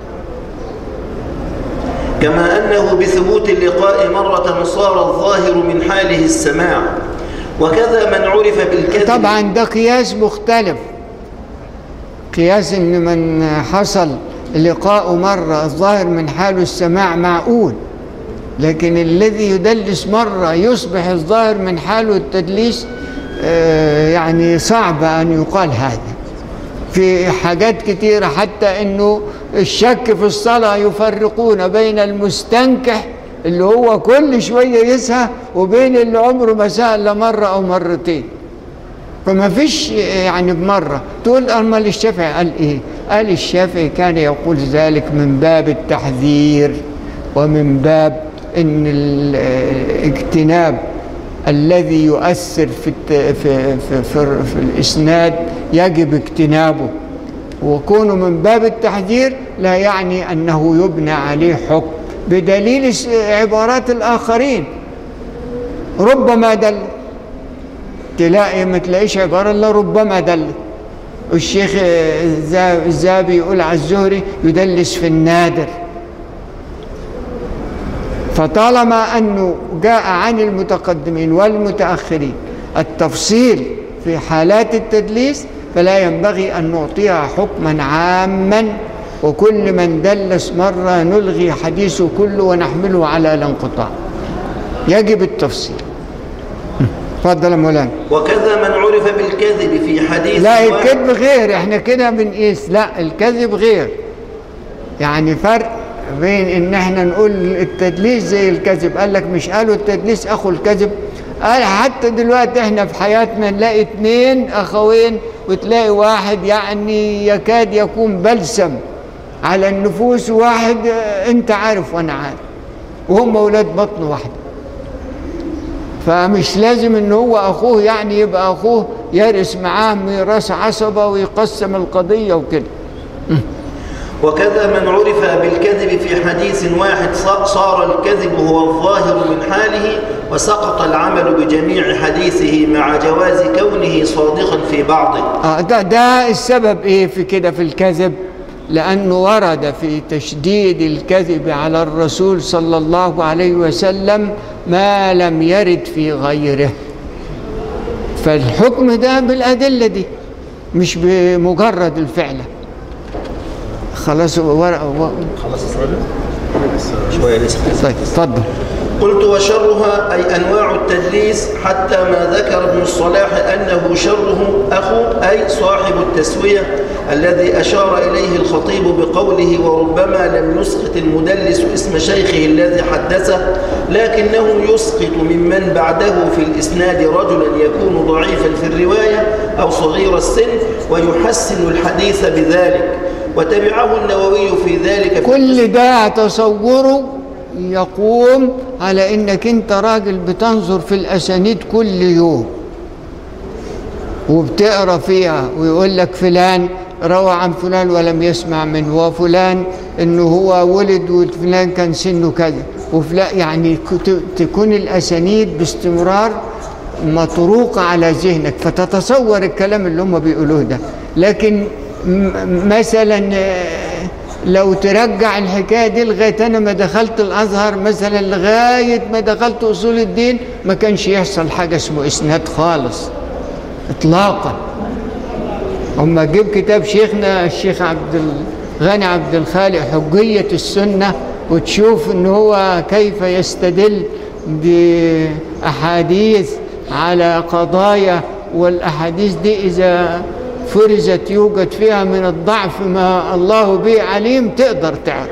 B: كما أنه بثبوت اللقاء مرة صار الظاهر من حاله السماع وكذا من عرف بالكذب
A: طبعا ده قياس مختلف قياس ان من حصل لقاء مرة الظاهر من حاله السماع معقول لكن الذي يدلس مرة يصبح الظاهر من حاله التدليس آه، يعني صعب أن يقال هذا في حاجات كتيرة حتى أنه الشك في الصلاة يفرقون بين المستنكح اللي هو كل شوية يسهى وبين اللي عمره ما سهى إلا مرة أو مرتين فما فيش يعني بمرة تقول أمال الشافعي قال إيه قال الشافعي كان يقول ذلك من باب التحذير ومن باب ان الاجتناب الذي يؤثر في الت- في في, في, في الاسناد يجب اجتنابه وكونه من باب التحذير لا يعني انه يبنى عليه حكم بدليل اس- عبارات الاخرين ربما دل تلاقي ما تلاقيش عباره الا ربما دل الشيخ الزا- الزابي يقول على الزهري يدلس في النادر فطالما أنه جاء عن المتقدمين والمتأخرين التفصيل في حالات التدليس فلا ينبغي أن نعطيها حكما عاما وكل من دلس مرة نلغي حديثه كله ونحمله على الانقطاع يجب التفصيل تفضل يا مولانا
B: وكذا من عرف بالكذب في حديث
A: لا
B: واحد-
A: الكذب غير احنا كده بنقيس لا الكذب غير يعني فرق بين ان احنا نقول التدليس زي الكذب قال لك مش قالوا التدليس اخو الكذب قال حتى دلوقتي احنا في حياتنا نلاقي اتنين اخوين وتلاقي واحد يعني يكاد يكون بلسم على النفوس وواحد اه، انت عارف وانا عارف وهم اولاد بطن واحده فمش لازم ان هو اخوه يعني يبقى اخوه يرث معاه ميراث عصبه ويقسم القضيه وكده
B: وكذا من عرف بالكذب في حديث واحد ص- صار الكذب هو الظاهر من حاله وسقط العمل بجميع حديثه مع جواز كونه صادقا في بعضه
A: آه ده ده السبب ايه في كده في الكذب لانه ورد في تشديد الكذب على الرسول صلى الله عليه وسلم ما لم يرد في غيره فالحكم ده بالادله دي مش بمجرد الفعله خلاص ورقه
B: شوية لسه
A: طيب اتفضل
B: قلت وشرها أي أنواع التدليس حتى ما ذكر ابن الصلاح أنه شره أخو أي صاحب التسوية الذي أشار إليه الخطيب بقوله وربما لم يسقط المدلس اسم شيخه الذي حدثه لكنه يسقط ممن بعده في الإسناد رجلا يكون ضعيفا في الرواية أو صغير السن ويحسن الحديث بذلك وتبعه النووي في ذلك في
A: كل ده تصوره يقوم على انك انت راجل بتنظر في الاسانيد كل يوم وبتقرا فيها ويقول لك فلان روى عن فلان ولم يسمع منه وفلان انه هو ولد وفلان كان سنه كذا وفلان يعني كت- تكون الاسانيد باستمرار مطروقه على ذهنك فتتصور الكلام اللي هم بيقولوه ده لكن م- مثلا آه، لو ترجع الحكايه دي لغايه انا ما دخلت الازهر مثلا لغايه ما دخلت اصول الدين ما كانش يحصل حاجه اسمه اسناد خالص اطلاقا اما جيب كتاب شيخنا الشيخ عبد الغني عبد الخالق حجيه السنه وتشوف ان هو كيف يستدل باحاديث على قضايا والاحاديث دي اذا فرزت يوجد فيها من الضعف ما الله به عليم تقدر تعرف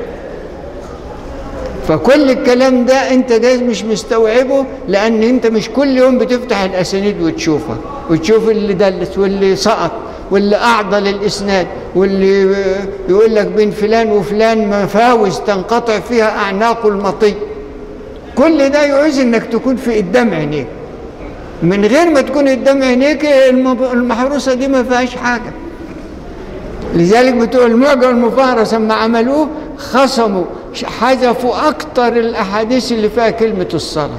A: فكل الكلام ده انت جايز مش مستوعبه لان انت مش كل يوم بتفتح الاسانيد وتشوفها وتشوف اللي دلس واللي سقط واللي اعضل الاسناد واللي يقول لك بين فلان وفلان مفاوز تنقطع فيها اعناق المطي كل ده يعوز انك تكون في قدام عينيك من غير ما تكون قدام عينيك المب- المحروسه دي ما فيهاش حاجه لذلك بتوع المعجم المفهرس لما عملوه خصموا ش- حذفوا اكتر الاحاديث اللي فيها كلمه الصلاه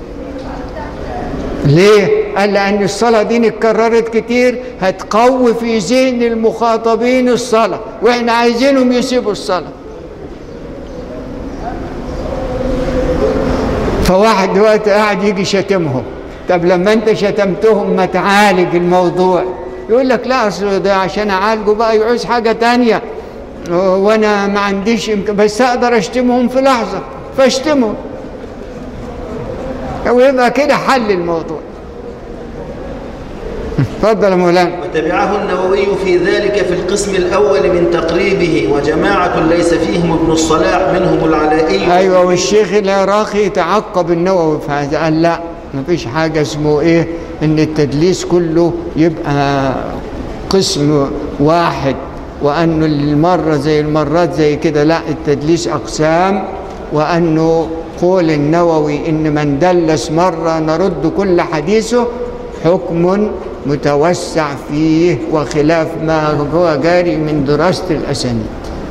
A: ليه؟ قال لأن الصلاة دي اتكررت كتير هتقوي في ذهن المخاطبين الصلاة وإحنا عايزينهم يسيبوا الصلاة فواحد دلوقتي قاعد يجي شتمهم طب لما انت شتمتهم ما تعالج الموضوع يقول لك لا اصل ده عشان اعالجه بقى يعوز حاجه تانية وانا ما عنديش يمكن بس اقدر اشتمهم في لحظه فاشتمهم ويبقى كده حل الموضوع اتفضل يا مولانا
B: وتبعه النووي في ذلك في القسم الأول من تقريبه وجماعة ليس فيهم ابن الصلاح منهم العلائي
A: ايوه والشيخ العراقي تعقب النووي في هذا قال لا مفيش حاجه اسمه ايه ان التدليس كله يبقى قسم واحد وانه المره زي المرات زي كده لا التدليس اقسام وانه قول النووي ان من دلس مره نرد كل حديثه حكم متوسع فيه وخلاف ما هو جاري من دراسه الاسانيد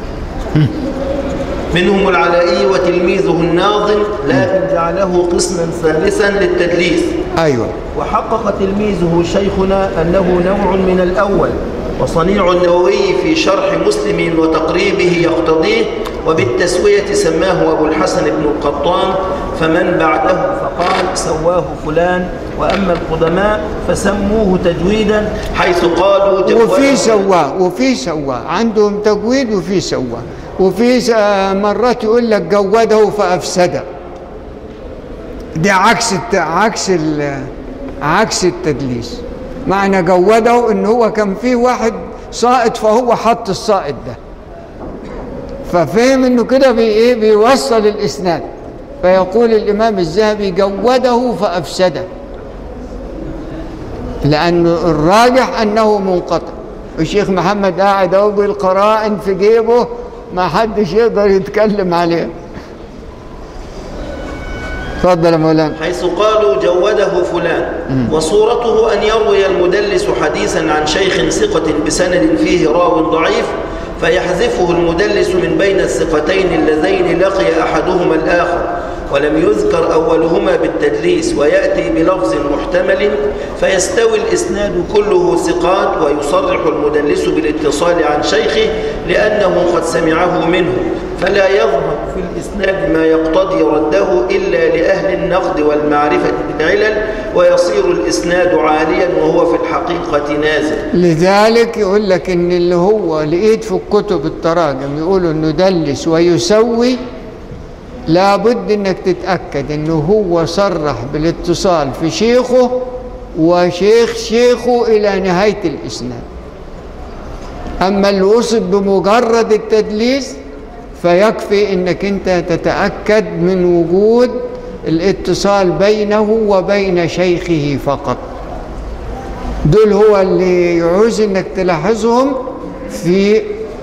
B: منهم العلائي وتلميذه الناظم لكن جعله قسما ثالثا للتدليس
A: ايوه
B: وحقق تلميذه شيخنا أنه نوع من الأول وصنيع النووي في شرح مسلم وتقريبه يقتضيه وبالتسوية سماه أبو الحسن بن القطان فمن بعده فقال سواه فلان وأما القدماء فسموه تجويدا حيث قالوا
A: وفي
B: جوده
A: سواه وفي سواه عندهم تجويد وفي سواه وفي س- مرات يقول لك جوده فافسده دي عكس الت... عكس ال... عكس التدليس معنى جوده ان هو كان فيه واحد سائط فهو حط السائط ده ففهم انه كده بي ايه بيوصل الاسناد فيقول الامام الذهبي جوده فافسده لأنه الراجح أنه منقطع الشيخ محمد قاعد أهو بالقرائن في جيبه ما حدش يقدر يتكلم عليه اتفضل يا مولانا
B: حيث قالوا جوده فلان وصورته أن يروي المدلس حديثا عن شيخ ثقة بسند فيه راو ضعيف فيحذفه المدلس من بين الثقتين اللذين لقي أحدهما الآخر ولم يذكر أولهما بالتدليس ويأتي بلفظ محتمل فيستوي الإسناد كله ثقات ويصرح المدلس بالاتصال عن شيخه لأنه قد سمعه منه فلا يظهر في الإسناد ما يقتضي رده إلا لأهل النقد والمعرفة بالعلل ويصير الإسناد عاليا وهو في الحقيقة نازل
A: لذلك يقول لك ان اللي هو لقيت في الكتب التراجم يقولوا انه دلس ويسوي لابد انك تتاكد انه هو صرح بالاتصال في شيخه وشيخ شيخه الى نهايه الاسناد اما اللي وصل بمجرد التدليس فيكفي انك انت تتاكد من وجود الاتصال بينه وبين شيخه فقط دول هو اللي يعوز انك تلاحظهم في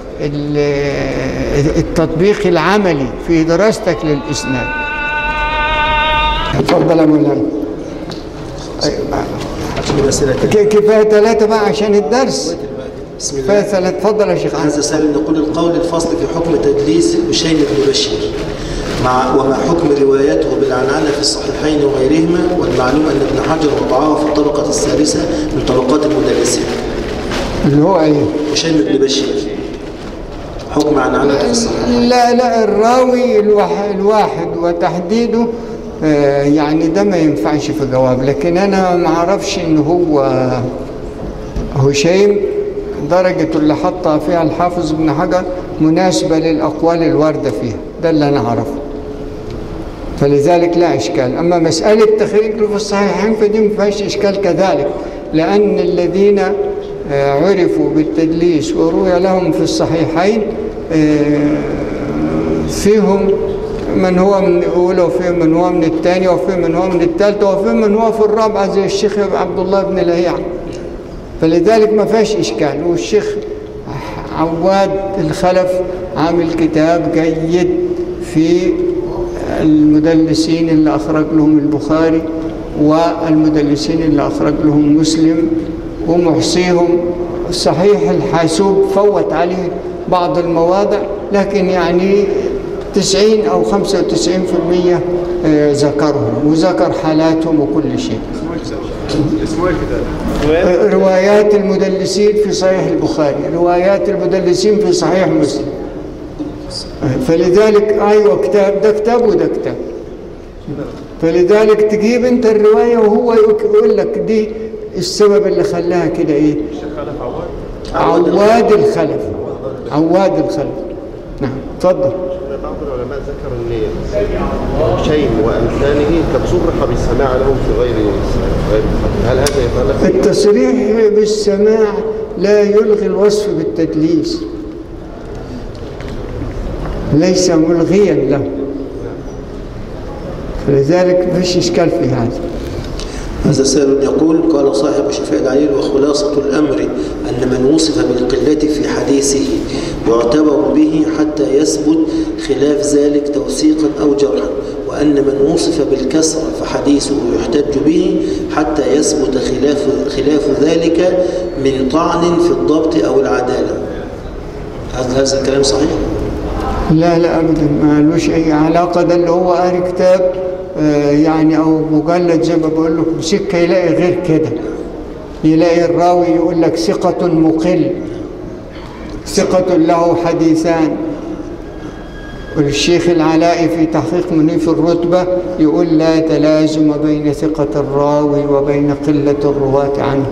A: ال- التطبيق العملي في دراستك للاسناد اتفضل يا مولانا
B: عشان الأسئلة
A: ك- كفايه ثلاثه بقى عشان الدرس
B: بسم
A: كفايه
B: الله
A: ثلاثه اتفضل يا شيخ
B: هذا سائل نقول القول الفصل في حكم تدليس هشيم بن بشير مع وما حكم روايته بالعنعنة في الصحيحين وغيرهما والمعلوم أن ابن حجر وضعه في الطبقة الثالثة من طبقات المدلسين
A: اللي هو ايه
B: هشيم بن بشير حكم عنعنة في الصحيحين
A: لا لا الراوي الواح- الواحد وتحديده آه، يعني ده ما ينفعش في جواب لكن انا ما اعرفش ان هو هشيم درجة اللي حطها فيها الحافظ ابن حجر مناسبة للأقوال الواردة فيها ده اللي أنا أعرفه فلذلك لا إشكال أما مسألة تخريج له في الصحيحين فدي ما فيهاش إشكال كذلك لأن الذين آه، عرفوا بالتدليس وروي لهم في الصحيحين آه، فيهم من هو من الأولى وفيهم من هو من الثانية وفيهم من هو من الثالثة وفيهم من هو في الرابعة زي الشيخ عبد الله بن لهيعة فلذلك ما فيهاش إشكال والشيخ عواد الخلف عامل كتاب جيد في المدلسين اللي أخرج لهم البخاري والمدلسين اللي أخرج لهم مسلم ومحصيهم صحيح الحاسوب فوت عليه بعض المواضع لكن يعني 90 أو 95% آه، ذكرهم وذكر حالاتهم وكل شيء
C: اسمه ايه الكتاب؟
A: روايات المدلسين في صحيح البخاري روايات المدلسين في صحيح مسلم فلذلك ايوه كتاب ده كتاب وده كتاب فلذلك تجيب انت الروايه وهو يقول لك دي السبب اللي خلاها كده ايه
C: الشيخ خلف عواد
A: عواد الخلف عواد الخلف نعم اتفضل
D: بعض العلماء ذكر ان شيء وامثاله قد صرح بالسماع لهم في غير غير هل هذا يخالف؟
A: التصريح بالسماع لا يلغي الوصف بالتدليس ليس ملغيا له فلذلك فيش اشكال في هذا
B: هذا سائل يقول قال صاحب شفاء العليل وخلاصة الأمر أن من وصف بالقلة في حديثه يعتبر به حتى يثبت خلاف ذلك توثيقا أو جرحا وأن من وصف بالكسر فحديثه يحتج به حتى يثبت خلاف, خلاف ذلك من طعن في الضبط أو العدالة هذا هذا الكلام صحيح؟
A: لا لا ابدا ما لوش اي علاقه ده اللي هو قاري كتاب آه، يعني او مجلد زي ما بقول لكم سكه يلاقي غير كده يلاقي الراوي يقول لك ثقة مقل ثقة له حديثان والشيخ العلائي في تحقيق منيف الرتبة يقول لا تلازم بين ثقة الراوي وبين قلة الرواة عنه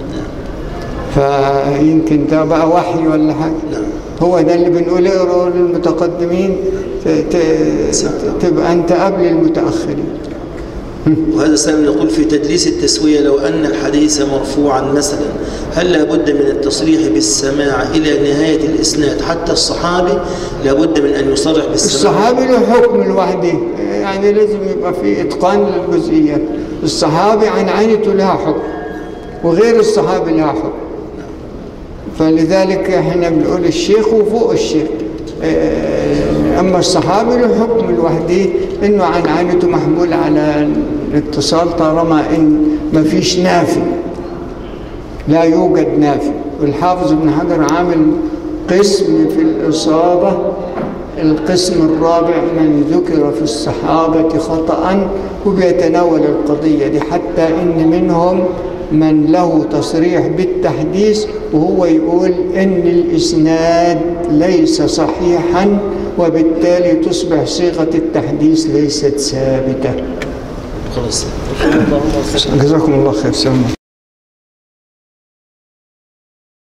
A: فيمكن ده بقى وحي ولا حاجة هو ده اللي بنقول اقروا للمتقدمين ت- ت- تبقى انت قبل المتأخرين
B: وهذا سائل يقول في تدليس التسوية لو أن الحديث مرفوعا مثلا هل لابد من التصريح بالسماع إلى نهاية الإسناد حتى الصحابي لابد من أن يصرح بالسماع
A: الصحابي له حكم لوحده يعني لازم يبقى في اتقان للجزئيات الصحابي عن عينته لها حكم وغير الصحابي لها حكم فلذلك احنا بنقول الشيخ وفوق الشيخ آه، اما الصحابي له حكم لوحده انه عن عينته محمول على الاتصال طالما ان ما فيش نافي لا يوجد نافي والحافظ ابن حجر عامل قسم في الإصابة القسم الرابع من ذكر في الصحابة خطأ وبيتناول القضية دي حتى إن منهم من له تصريح بالتحديث وهو يقول إن الإسناد ليس صحيحا وبالتالي تصبح صيغة التحديث ليست ثابتة
B: خلاص
A: جزاكم الله خير سلام